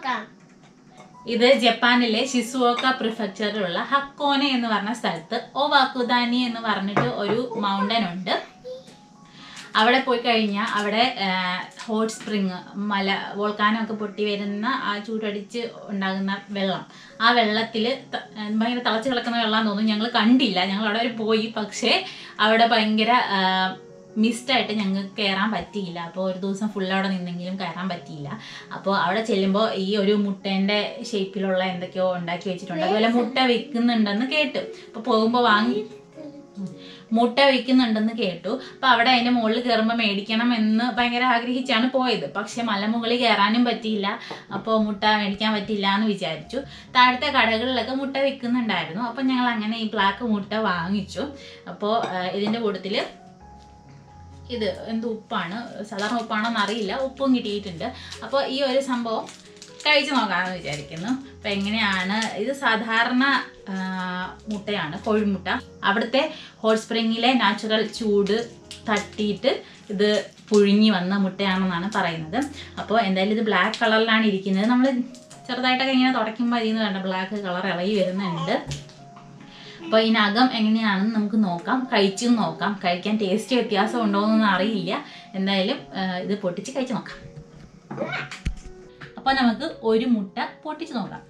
നോക്കാം ഇത് ജപ്പാനിലെ ഷിസുവോക്ക പ്രിഫെക്ചറിലുള്ള ഹക്കോനെ എന്ന് പറഞ്ഞ സ്ഥലത്ത് ഒവാക്കുദാനി എന്ന് പറഞ്ഞിട്ട് ഒരു മൗണ്ടൻ ഉണ്ട് അവിടെ പോയി കഴിഞ്ഞാൽ അവിടെ ഹോട്ട് സ്പ്രിങ് മല വോൾക്കാനോ ഒക്കെ പൊട്ടി വരുന്ന ആ ചൂടടിച്ച് ഉണ്ടാകുന്ന വെള്ളം ആ വെള്ളത്തിൽ ഭയങ്കര തിളച്ച് കിടക്കുന്ന വെള്ളം തോന്നുന്നു ഞങ്ങൾ കണ്ടില്ല ഞങ്ങൾ അവിടെ വരെ പോയി പക്ഷേ അവിടെ ഭയങ്കര മിസ്റ്റായിട്ട് ഞങ്ങൾക്ക് കയറാൻ പറ്റിയില്ല അപ്പോൾ ഒരു ദിവസം ഫുൾ അവിടെ നിന്നെങ്കിലും കയറാൻ പറ്റിയില്ല അപ്പോൾ അവിടെ ചെല്ലുമ്പോൾ ഈ ഒരു മുട്ടേൻ്റെ ഷേപ്പിലുള്ള എന്തൊക്കെയോ ഉണ്ടാക്കി വെച്ചിട്ടുണ്ട് അതുപോലെ മുട്ട വിൽക്കുന്നുണ്ടെന്ന് കേട്ടു അപ്പോൾ പോകുമ്പോൾ വാങ്ങി മുട്ട വിൽക്കുന്നുണ്ടെന്ന് കേട്ടു അപ്പൊ അവിടെ അതിന്റെ മുകളിൽ കയറുമ്പോൾ മേടിക്കണം എന്ന് ഭയങ്കര ആഗ്രഹിച്ചാണ് പോയത് പക്ഷെ മലമുകളിൽ കയറാനും പറ്റിയില്ല അപ്പോൾ മുട്ട മേടിക്കാൻ പറ്റില്ല എന്ന് വിചാരിച്ചു താഴത്തെ കടകളിലൊക്കെ മുട്ട വിൽക്കുന്നുണ്ടായിരുന്നു അപ്പം ഞങ്ങൾ അങ്ങനെ ഈ ബ്ലാക്ക് മുട്ട വാങ്ങിച്ചു അപ്പോൾ ഇതിന്റെ കൂട്ടത്തിൽ ഇത് എന്ത് ഉപ്പാണ് സാധാരണ ഉപ്പാണോന്ന് അറിയില്ല ഉപ്പും കിട്ടിയിട്ടുണ്ട് അപ്പോൾ ഈ ഒരു സംഭവം കഴിച്ചു നോക്കാമെന്ന് വിചാരിക്കുന്നു അപ്പം എങ്ങനെയാണ് ഇത് സാധാരണ ആ, മുട്ടയാണ് കോഴിമുട്ട അവിടുത്തെ ഹോട്ട് സ്പ്രിങ്ങിലെ നാച്ചുറൽ ചൂട് തട്ടിയിട്ട് ഇത് പുഴുങ്ങി വന്ന മുട്ടയാണെന്നാണ് പറയുന്നത് അപ്പോൾ എന്തായാലും ഇത് ബ്ലാക്ക് കളറിലാണ് ഇരിക്കുന്നത് നമ്മൾ ചെറുതായിട്ടൊക്കെ ഇങ്ങനെ തുടയ്ക്കുമ്പോൾ ഇതിൽ നിന്ന് വേണ്ട ബ്ലാക്ക് കളർ ഇളകി വരുന്നുണ്ട് അപ്പോൾ ഇതിനകം എങ്ങനെയാണെന്ന് നമുക്ക് നോക്കാം കഴിച്ചും നോക്കാം കഴിക്കാൻ ടേസ്റ്റ് വ്യത്യാസം ഉണ്ടോ എന്നൊന്നും അറിയില്ല എന്തായാലും ആ, ഇത് പൊട്ടിച്ച് കഴിച്ച് നോക്കാം അപ്പോൾ നമുക്ക് ഒരു മുട്ട പൊട്ടിച്ച് നോക്കാം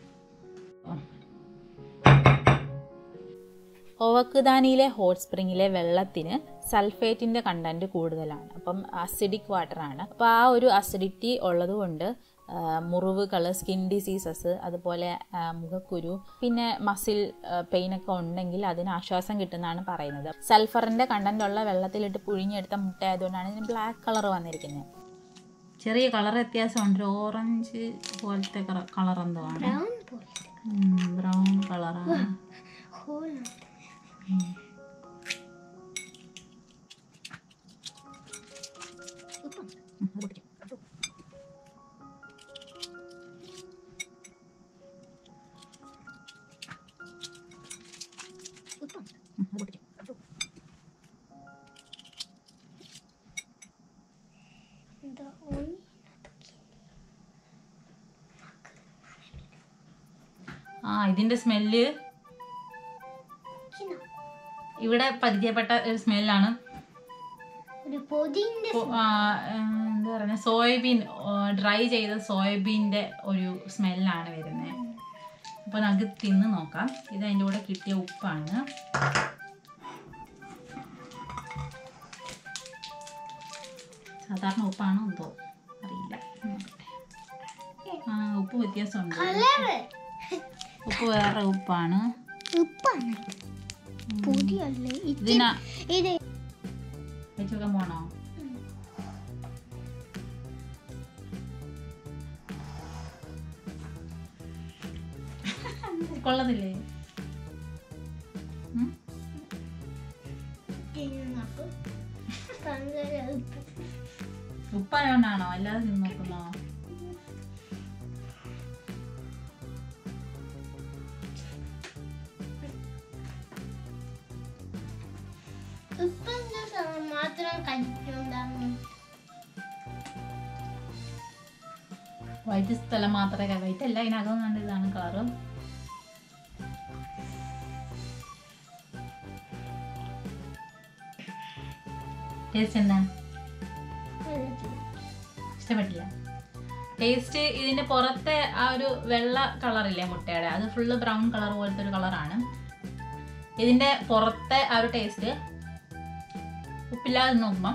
ഒവക്കുദാനിയിലെ ഹോട്ട് സ്പ്രിങ്ങിലെ വെള്ളത്തിന് സൾഫേറ്റിന്റെ കണ്ടന്റ് കൂടുതലാണ് അപ്പം അസിഡിക് വാട്ടർ ആണ് അപ്പോൾ ആ ഒരു അസിഡിറ്റി ഉള്ളതുകൊണ്ട് ആ, മുറിവുകൾ സ്കിൻ ഡിസീസസ് അതുപോലെ ആ, മുഖക്കുരു പിന്നെ മസിൽ പെയിൻ ഒക്കെ ഉണ്ടെങ്കിൽ അതിന് ആശ്വാസം കിട്ടുന്നതാണ് പറയുന്നത് സൾഫറിന്റെ കണ്ടന്റ് ഉള്ള വെള്ളത്തിലിട്ട് പുഴിഞ്ഞെടുത്ത മുട്ട ആയതുകൊണ്ടാണ് ഇതിന് ബ്ലാക്ക് കളർ വന്നിരിക്കുന്നത് ചെറിയ കളർ വ്യത്യാസമുണ്ട് ഓറഞ്ച് പോലത്തെ കളർ എന്തോ ആണ് ബ്രൗൺ പോലെ ബ്രൗൺ കളറാണ് ഹോൾ എന്താ ഓൺ ആ ഇതിന്റെ സ്മെല്ല് ഇവിടെ പരിചയപ്പെട്ട ഒരു സ്മെല്ലാണ് ഒരു പൊതിന്റെ എന്താ പറയുക സോയാബീൻ ഡ്രൈ ചെയ്ത സോയാബീൻ്റെ ഒരു സ്മെല്ലാണ് വരുന്നത് അപ്പോൾ നമുക്ക് തിന്ന് നോക്കാം ഇത് അതിൻ്റെ കൂടെ കിട്ടിയ ഉപ്പാണ് സാധാരണ ഉപ്പാണോ എന്തോ അറിയില്ല നോക്കട്ടെ. ആ ഉപ്പ് വ്യത്യാസമുണ്ട് കളറ് ഉപ്പ് വേറെ ഉപ്പാണ് ഉപ്പാണ് പൊടിയല്ലേ ഇത് ഇതിനാ ഇത് വെച്ച് നോക്കാൻ പോണോ കൊള്ളത്തില്ലേ ഉം? തിന്നപ്പോ പങ്കര ഉപ്പ് ഉപ്പായോണ്ടാണോ അല്ലാതെ തിന്ന് നോക്കുന്നോ ഉപ്പിന്റെ സമയം മാത്രം കഴിക്കുന്നുണ്ടാവും വൈറ്റ് സ്ഥലം മാത്രമേ വൈറ്റ് അല്ല ഇതിനകം കണ്ട ഇതാണ് കളറ് ടേസ്റ്റ് എന്താ ഇഷ്ടപ്പെട്ടില്ല ടേസ്റ്റ് ഇതിന്റെ പുറത്തെ ആ ഒരു വെള്ള കളറില്ലേ മുട്ടയുടെ അത് ഫുള്ള് ബ്രൗൺ കളർ പോലത്തെ ഒരു കളറാണ് ഇതിന്റെ പുറത്തെ ആ ഒരു ടേസ്റ്റ് ഉപ്പില്ലാതെ നോക്കുമ്പം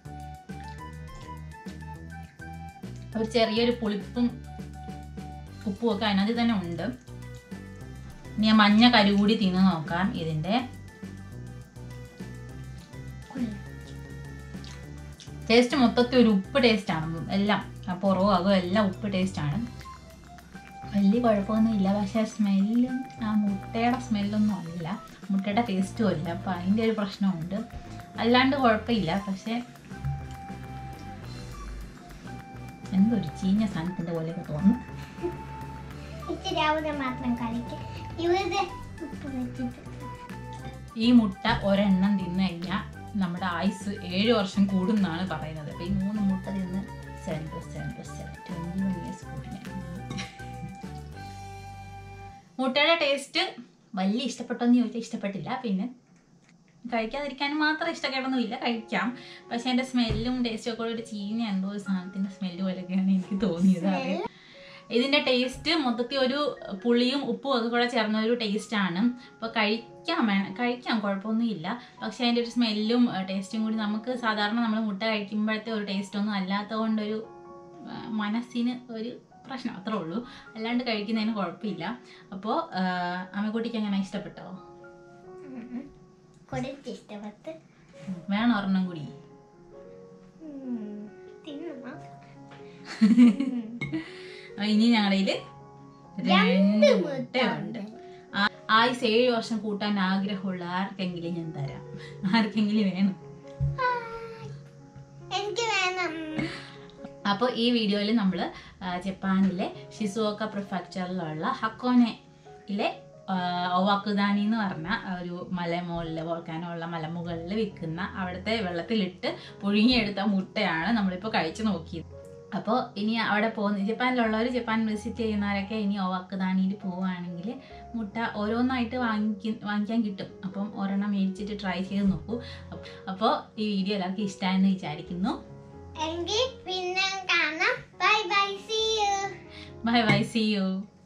ഒരു ചെറിയൊരു പുളിപ്പും ഉപ്പും ഒക്കെ അതിനകത്ത് തന്നെ ഉണ്ട് ഇനി ഞാൻ മഞ്ഞ കരു കൂടി തിന്ന് നോക്കാം ഇതിന്റെ ടേസ്റ്റ് മൊത്തത്തിൽ ഒരു ഉപ്പ് ടേസ്റ്റ് ആണ് എല്ലാം ആ പുറവും അകവും എല്ലാം ഉപ്പ് ടേസ്റ്റ് ആണ് വലിയ കുഴപ്പമൊന്നുമില്ല പക്ഷേ സ്മെല്ലും ആ മുട്ടയുടെ സ്മെല്ലൊന്നും അല്ല മുട്ടയുടെ ടേസ്റ്റും അല്ല അപ്പം അതിൻ്റെ ഒരു പ്രശ്നമുണ്ട് അല്ലാണ്ട് കുഴപ്പമില്ല പക്ഷേ എന്തൊരു ചീഞ്ഞ സാധനത്തിൻ്റെ പോലെയൊക്കെ തോന്നുന്നു ഇച്ചിരി അവിടെ മാത്രം കഴിക്കാം ഇവിടെ ഉപ്പ് വെച്ചിട്ട് ഈ മുട്ട ഒരെണ്ണം തിന്നു കഴിഞ്ഞാൽ നമ്മുടെ ആയുസ് ഏഴ് വർഷം കൂടുന്നാണ് പറയുന്നത് അപ്പം ഈ മൂന്ന് മുട്ട തിന്ന് seven plus seven plus seven twenty one years കൂടിനെ മുട്ടയുടെ ടേസ്റ്റ് വലിയ ഇഷ്ടപ്പെട്ടോന്ന് ചോദിച്ചാൽ ഇഷ്ടപ്പെട്ടില്ല പിന്നെ കഴിക്കാതിരിക്കാൻ മാത്രം ഇഷ്ടക്കേടൊന്നുമില്ല കഴിക്കാം പക്ഷെ അതിന്റെ സ്മെല്ലും ടേസ്റ്റും ഒക്കെ കൂടെ ഒരു ചീഞ്ഞ എന്തോ ഒരു സാധനത്തിന്റെ സ്മെല്ല് പോലെയൊക്കെയാണ് എനിക്ക് തോന്നിയത് അത് ഇതിന്റെ ടേസ്റ്റ് മൊത്തത്തിൽ ഒരു പുളിയും ഉപ്പും ഒക്കെ കൂടെ ചേർന്ന ഒരു ടേസ്റ്റ് ആണ് അപ്പോൾ കഴിക്കാൻ വേണം കഴിക്കാം കുഴപ്പമൊന്നുമില്ല പക്ഷെ അതിന്റെ ഒരു സ്മെല്ലും ടേസ്റ്റും കൂടി നമുക്ക് സാധാരണ നമ്മൾ മുട്ട കഴിക്കുമ്പോഴത്തെ ഒരു ടേസ്റ്റ് ഒന്നും അല്ലാത്തതുകൊണ്ടൊരു ആ, മനസ്സിന് ഒരു പ്രശ്നം അത്രേ ഉള്ളൂ അല്ലാണ്ട് കഴിക്കുന്നതിന് കുഴപ്പമില്ല അപ്പോൾ അമ്മക്കുട്ടിക്ക് എങ്ങനെ ഇഷ്ടപ്പെട്ടോ കുറച്ച് ഇഷ്ടപ്പെട്ട് വേണം ഒരെണ്ണം കൂടി തിന്നണം ആ, ഇനി ഞങ്ങളുടെ രണ്ട് മുട്ടയുണ്ട് ആ- ആയുസ് ഏഴ് വർഷം കൂട്ടാൻ ആഗ്രഹമുള്ള ആർക്കെങ്കിലും ഞാൻ തരാം ആർക്കെങ്കിലും വേണം എനിക്ക് വേണം അപ്പോൾ ഈ വീഡിയോയിൽ നമ്മൾ ജപ്പാനിലെ ഷിസുഓക്ക പ്രിഫക്ചറിലുള്ള ഹക്കോനെയിലെ ഒവാക്കുദാനി എന്ന് പറഞ്ഞ ഒരു മലമുകളിൽ വോൾക്കാനുള്ള മലമുകളിൽ വിൽക്കുന്ന അവിടുത്തെ വെള്ളത്തിലിട്ട് പുഴുങ്ങിയെടുത്ത മുട്ടയാണ് നമ്മളിപ്പോൾ കഴിച്ചു നോക്കിയത് അപ്പോൾ ഇനി അവിടെ പോകുന്ന ജപ്പാനിലുള്ളവർ ജപ്പാൻ വിസിറ്റ് ചെയ്യുന്നവരൊക്കെ ഇനി ഒവാക്കുദാനിയിൽ പോവുകയാണെങ്കിൽ മുട്ട ഓരോന്നായിട്ട് വാങ്ങിക്ക വാങ്ങിക്കാൻ കിട്ടും അപ്പം ഒരെണ്ണം മേടിച്ചിട്ട് ട്രൈ ചെയ്ത് നോക്കൂ അപ്പോൾ ഈ വീഡിയോ എല്ലാവർക്കും ഇഷ്ടമായെന്ന് വിചാരിക്കുന്നു എങ്കിൽ പിന്നെ കാണാം bye bye see you Bye bye. See you.